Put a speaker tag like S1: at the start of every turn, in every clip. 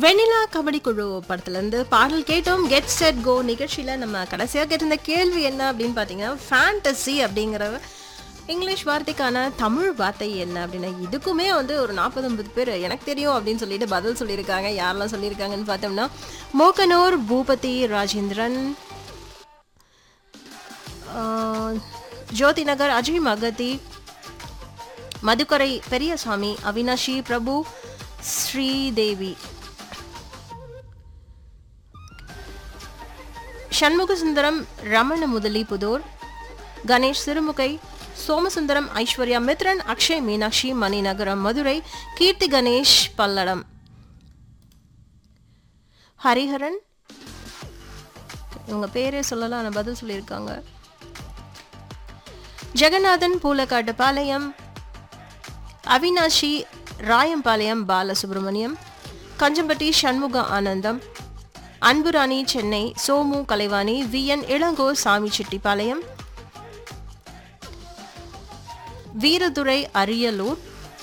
S1: வெண்ணிலா கபடி குழு படத்துலேருந்து பாடல் கேட்டோம் கெட் செட் கோ நிகழ்ச்சியில் நம்ம கடைசியாக கேட்டிருந்த கேள்வி என்ன அப்படின்னு பார்த்தீங்கன்னா ஃபேண்டசி அப்படிங்கிற இங்கிலீஷ் வார்த்தைக்கான தமிழ் வார்த்தை என்ன அப்படின்னா இதுக்குமே வந்து ஒரு நாற்பது ஐம்பது பேர் எனக்கு தெரியும் அப்படின்னு சொல்லிட்டு பதில் சொல்லியிருக்காங்க யாரெல்லாம் சொல்லியிருக்காங்கன்னு பார்த்தோம்னா மோகனூர் பூபதி ராஜேந்திரன் ஆஹ், ஜோதி நகர் அஜய் மகதி மதுக்கரை பெரியசாமி அவினாஷி பிரபு ஸ்ரீதேவி சண்முக சுந்தரம் ரமண முதலி புதூர் கணேஷ் சிறுமுகை சோமசுந்தரம் ஐஸ்வர்யா மித்ரன் அக்ஷய் மீனாட்சி மணிநகரம் மதுரை கீர்த்தி கணேஷ் பல்லடம் ஹரிஹரன் இவங்க பேரே சொல்லலாம் ஆனால் பதில் சொல்லியிருக்காங்க ஜெகநாதன் பூலக்காட்டு பாளையம் அவினாஷி ராயம்பாளையம் பாலசுப்ரமணியம் கஞ்சம்பட்டி சண்முக ஆனந்தம் அன்புராணி சென்னை சோமு கலைவாணி வி என் இளங்கோ சாமி செட்டிப்பாளையம் வீரதுரை அரியலூர்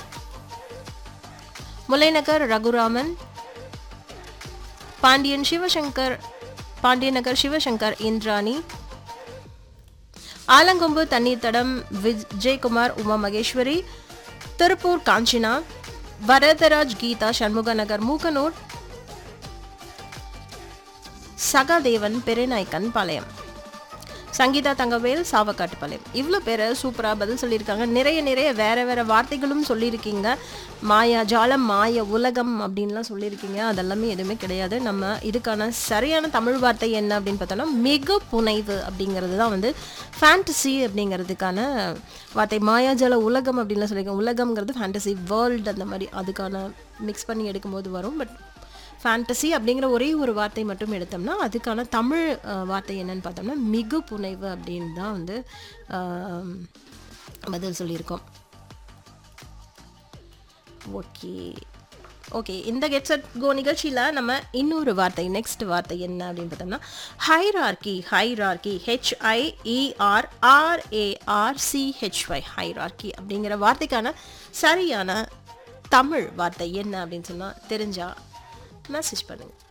S1: முல்லைநகர் ரகுராமன் பாண்டியன் சிவசங்கர் பாண்டியநகர் சிவசங்கர் இந்திராணி ஆலங்கொம்பு தண்ணீர் தடம் விஜயகுமார் உமா மகேஸ்வரி திருப்பூர் காஞ்சினா வரதராஜ் கீதா சண்முகநகர் மூக்கனூர் சகாதேவன் பெருநாய்க்கன் பாளையம் சங்கீதா தங்கவேல் சாவக்காட்டுப்பாளையம் இவ்வளோ பேரை சூப்பராக பதில் சொல்லியிருக்காங்க நிறைய நிறைய வேற வேற வார்த்தைகளும் சொல்லியிருக்கீங்க மாயா ஜாலம் மாய உலகம் அப்படின்லாம் சொல்லியிருக்கீங்க அதெல்லாமே எதுவுமே கிடையாது நம்ம இதுக்கான சரியான தமிழ் வார்த்தை என்ன அப்படின்னு பார்த்தோம்னா மிக புனைவு அப்படிங்கிறது தான் வந்து ஃபேண்டசி அப்படிங்கிறதுக்கான வார்த்தை மாயாஜால உலகம் அப்படின்லாம் சொல்லியிருக்கோம் உலகம்ங்கிறது ஃபேண்டசி வேர்ல்டு அந்த மாதிரி அதுக்கான மிக்ஸ் பண்ணி எடுக்கும்போது வரும் பட் ஃபேண்டசி அப்படிங்கிற ஒரே ஒரு வார்த்தை மட்டும் எடுத்தோம்னா அதுக்கான தமிழ் அஹ், வார்த்தை என்னன்னு பார்த்தோம்னா மிகு புனைவு அப்படின்னு தான் வந்து ஆம், பதில் சொல்லியிருக்கோம் ஓகே ஓகே இந்த கெட் செட் கோ நிகழ்ச்சியில் நம்ம இன்னொரு வார்த்தை நெக்ஸ்ட் வார்த்தை என்ன அப்படின்னு பார்த்தோம்னா hierarchy hierarchy H I E R R A R C H Y hierarchy அப்படிங்கிற வார்த்தைக்கான சரியான தமிழ் வார்த்தை என்ன அப்படின்னு சொன்னால் தெரிஞ்சா மெசேஜ் பண்ணுங்கள்